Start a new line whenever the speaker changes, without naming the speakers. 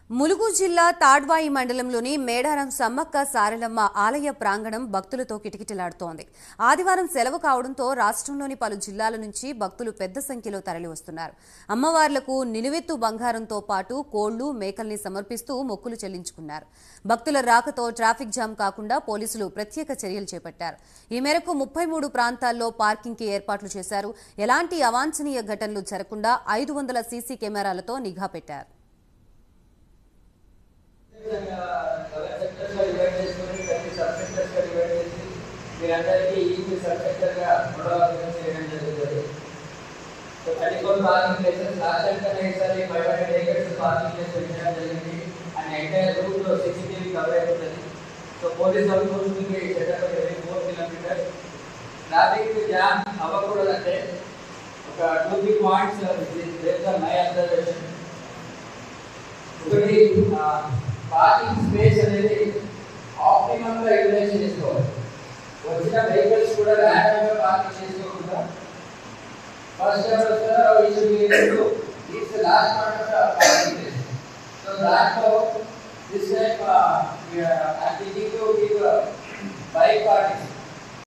ములుగు జిల్లా తాడ్వాయి మండలంలోని మేడారం సమ్మక్క సారలమ్మ ఆలయ ప్రాంగణం భక్తులతో కిటకిటలాడుతోంది ఆదివారం సెలవు కావడంతో రాష్ట్రంలోని పలు జిల్లాల నుంచి భక్తులు పెద్ద సంఖ్యలో తరలివస్తున్నారు అమ్మవార్లకు నిలువెత్తు బంగారంతో పాటు కోళ్లు మేకల్ని సమర్పిస్తూ మొక్కులు చెల్లించుకున్నారు భక్తుల రాకతో ట్రాఫిక్ జామ్ కాకుండా పోలీసులు ప్రత్యేక చర్యలు చేపట్టారు ఈ మేరకు ముప్పై మూడు ప్రాంతాల్లో పార్కింగ్కి ఏర్పాట్లు చేశారు ఎలాంటి అవాంఛనీయ ఘటనలు జరగకుండా ఐదు వందల సీసీ కెమెరాలతో నిఘా పెట్టారు
కలర్ సెక్టర్స్ గా డివైడ్ చేసుకొని ప్రతి సబ్ సెక్టర్స్ గా డివైడ్ చేసి మీరందరికీ ఈచ్ సబ్ సెక్టర్ గా పునరావృతం చేయడం జరుగుతుంది so telephone parking places last time కన్నా ఈసారి five hundred acres parking place పెట్టడం జరిగింది అండ్ ఎంటైర్ రూట్ లో సీసీటీవీ కవర్ అయిపోతుంది సో పోలీస్ అవుతుంది setup every four kilometres traffic jam అవ్వకూడదంటే ఒక two three points based on my observation ఒకటి పార్కింగ్ స్పేస్ అనేది ఆప్టిమమ్ గా యూటిలైజ్ చేసుకోవాలి వచ్చిన వెహికల్స్ కూడా ర్యాండమ్ గా పార్కింగ్ చేసుకోకుండా ఫస్ట్ ఎవరు వస్తారో ఈ should be able to reach the last part of the parking place so దాంట్లో this type I thinking to give bike parking